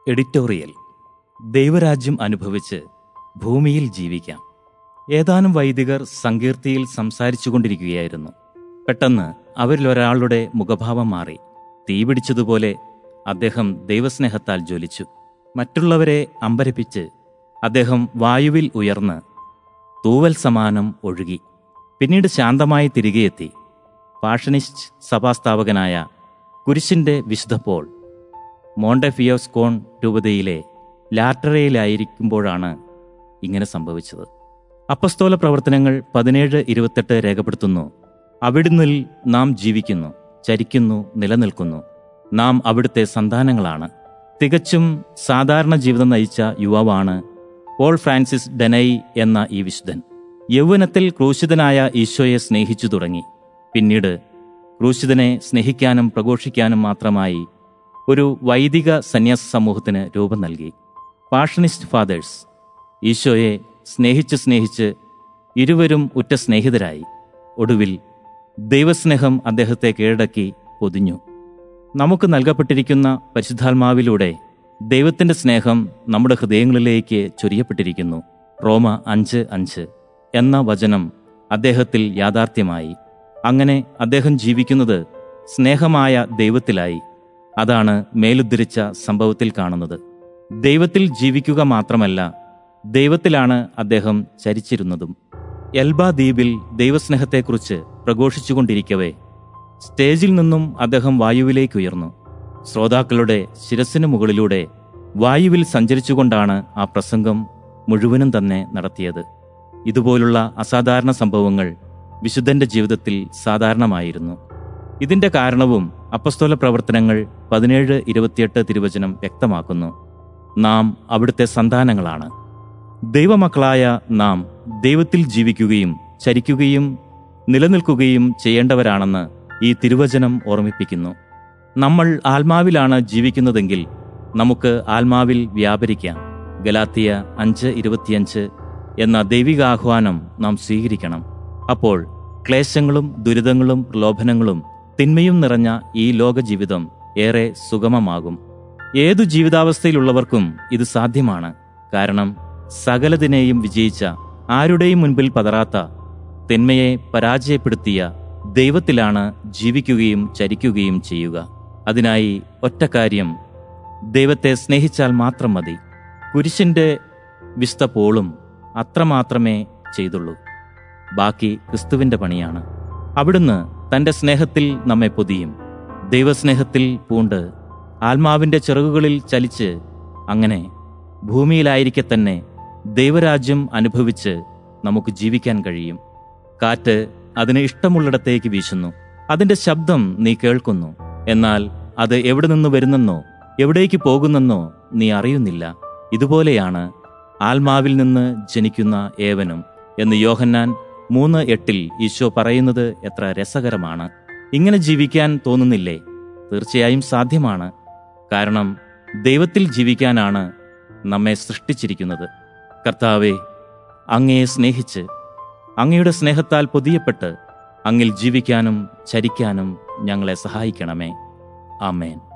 editorial ദൈവരാജ്യം അനുഭവിച്ച് ഭൂമിയിൽ ജീവിക്കാം ഏതാനും വൈദികർ സങ്കീർത്തിയിൽ സംസാരിച്ചുകൊണ്ടിരിക്കുകയായിരുന്നു പെട്ടെന്ന് അവരിലൊരാളുടെ മുഖഭാവം മാറി തീപിടിച്ചതുപോലെ അദ്ദേഹം ദൈവസ്നേഹത്താൽ ജ്വലിച്ചു മറ്റുള്ളവരെ അമ്പരപ്പിച്ച് അദ്ദേഹം വായുവിൽ ഉയർന്ന് തൂവൽ സമാനം ഒഴുകി പിന്നീട് ശാന്തമായി തിരികെ എത്തി പാഷനിസ്റ്റ് സഭാസ്ഥാപകനായ കുരിശിന്റെ വിശുദ്ധ പോൾ മോണ്ടെഫിയോസ്കോൺ രൂപതയിലെ ലാറ്ററയിലായിരിക്കുമ്പോഴാണ് ഇങ്ങനെ സംഭവിച്ചത് അപ്പസ്തോല പ്രവർത്തനങ്ങൾ പതിനേഴ് ഇരുപത്തെട്ട് രേഖപ്പെടുത്തുന്നു അവിടുന്നിൽ നാം ജീവിക്കുന്നു ചരിക്കുന്നു നിലനിൽക്കുന്നു നാം അവിടുത്തെ സന്താനങ്ങളാണ് തികച്ചും സാധാരണ ജീവിതം നയിച്ച യുവാവാണ് പോൾ ഫ്രാൻസിസ് ഡെനൈ എന്ന ഈ വിശുദ്ധൻ യൗവനത്തിൽ ക്രൂശിതനായ ഈശോയെ സ്നേഹിച്ചു തുടങ്ങി പിന്നീട് ക്രൂശിതനെ സ്നേഹിക്കാനും പ്രഘോഷിക്കാനും മാത്രമായി ഒരു വൈദിക സന്യാസ സമൂഹത്തിന് രൂപം നൽകി പാഷനിസ്റ്റ് ഫാദേഴ്സ് ഈശോയെ സ്നേഹിച്ച് സ്നേഹിച്ച് ഇരുവരും ഉറ്റ സ്നേഹിതരായി ഒടുവിൽ ദൈവസ്നേഹം അദ്ദേഹത്തെ കീഴടക്കി പൊതിഞ്ഞു നമുക്ക് നൽകപ്പെട്ടിരിക്കുന്ന പരിശുദ്ധാത്മാവിലൂടെ ദൈവത്തിന്റെ സ്നേഹം നമ്മുടെ ഹൃദയങ്ങളിലേക്ക് ചൊരിയപ്പെട്ടിരിക്കുന്നു റോമ അഞ്ച് അഞ്ച് എന്ന വചനം അദ്ദേഹത്തിൽ യാഥാർത്ഥ്യമായി അങ്ങനെ അദ്ദേഹം ജീവിക്കുന്നത് സ്നേഹമായ ദൈവത്തിലായി അതാണ് മേലുദ്ധരിച്ച സംഭവത്തിൽ കാണുന്നത് ദൈവത്തിൽ ജീവിക്കുക മാത്രമല്ല ദൈവത്തിലാണ് അദ്ദേഹം ചരിച്ചിരുന്നതും എൽബ ദ്വീപിൽ ദൈവസ്നേഹത്തെക്കുറിച്ച് പ്രഘോഷിച്ചുകൊണ്ടിരിക്കവേ സ്റ്റേജിൽ നിന്നും അദ്ദേഹം വായുവിലേക്ക് ഉയർന്നു ശ്രോതാക്കളുടെ ശിരസിന് മുകളിലൂടെ വായുവിൽ സഞ്ചരിച്ചുകൊണ്ടാണ് ആ പ്രസംഗം മുഴുവനും തന്നെ നടത്തിയത് ഇതുപോലുള്ള അസാധാരണ സംഭവങ്ങൾ വിശുദ്ധന്റെ ജീവിതത്തിൽ സാധാരണമായിരുന്നു ഇതിന്റെ കാരണവും അപ്പസ്തോല പ്രവർത്തനങ്ങൾ പതിനേഴ് ഇരുപത്തിയെട്ട് തിരുവചനം വ്യക്തമാക്കുന്നു നാം അവിടുത്തെ സന്താനങ്ങളാണ് ദൈവമക്കളായ നാം ദൈവത്തിൽ ജീവിക്കുകയും ചരിക്കുകയും നിലനിൽക്കുകയും ചെയ്യേണ്ടവരാണെന്ന് ഈ തിരുവചനം ഓർമ്മിപ്പിക്കുന്നു നമ്മൾ ആത്മാവിലാണ് ജീവിക്കുന്നതെങ്കിൽ നമുക്ക് ആത്മാവിൽ വ്യാപരിക്കാം ഗലാത്തിയ അഞ്ച് ഇരുപത്തിയഞ്ച് എന്ന ദൈവികാഹ്വാനം നാം സ്വീകരിക്കണം അപ്പോൾ ക്ലേശങ്ങളും ദുരിതങ്ങളും പ്രലോഭനങ്ങളും തിന്മയും നിറഞ്ഞ ഈ ലോക ജീവിതം ഏറെ സുഗമമാകും ഏതു ജീവിതാവസ്ഥയിലുള്ളവർക്കും ഇത് സാധ്യമാണ് കാരണം സകലതിനെയും വിജയിച്ച ആരുടെയും മുൻപിൽ പതറാത്ത തിന്മയെ പരാജയപ്പെടുത്തിയ ദൈവത്തിലാണ് ജീവിക്കുകയും ചരിക്കുകയും ചെയ്യുക അതിനായി ഒറ്റ കാര്യം ദൈവത്തെ സ്നേഹിച്ചാൽ മാത്രം മതി കുരിശിന്റെ വിസ്ത പോളും അത്രമാത്രമേ ചെയ്തുള്ളൂ ബാക്കി ക്രിസ്തുവിന്റെ പണിയാണ് അവിടുന്ന് തന്റെ സ്നേഹത്തിൽ നമ്മെ പൊതിയും ദൈവസ്നേഹത്തിൽ പൂണ്ട് ആത്മാവിന്റെ ചിറകുകളിൽ ചലിച്ച് അങ്ങനെ ഭൂമിയിലായിരിക്കെ തന്നെ ദൈവരാജ്യം അനുഭവിച്ച് നമുക്ക് ജീവിക്കാൻ കഴിയും കാറ്റ് അതിന് ഇഷ്ടമുള്ളിടത്തേക്ക് വീശുന്നു അതിന്റെ ശബ്ദം നീ കേൾക്കുന്നു എന്നാൽ അത് എവിടെ നിന്ന് വരുന്നെന്നോ എവിടേക്ക് പോകുന്നെന്നോ നീ അറിയുന്നില്ല ഇതുപോലെയാണ് ആത്മാവിൽ നിന്ന് ജനിക്കുന്ന ഏവനും എന്ന് യോഹന്നാൻ മൂന്ന് എട്ടിൽ ഈശോ പറയുന്നത് എത്ര രസകരമാണ് ഇങ്ങനെ ജീവിക്കാൻ തോന്നുന്നില്ലേ തീർച്ചയായും സാധ്യമാണ് കാരണം ദൈവത്തിൽ ജീവിക്കാനാണ് നമ്മെ സൃഷ്ടിച്ചിരിക്കുന്നത് കർത്താവെ അങ്ങയെ സ്നേഹിച്ച് അങ്ങയുടെ സ്നേഹത്താൽ പൊതിയപ്പെട്ട് അങ്ങിൽ ജീവിക്കാനും ചരിക്കാനും ഞങ്ങളെ സഹായിക്കണമേ ആമേൻ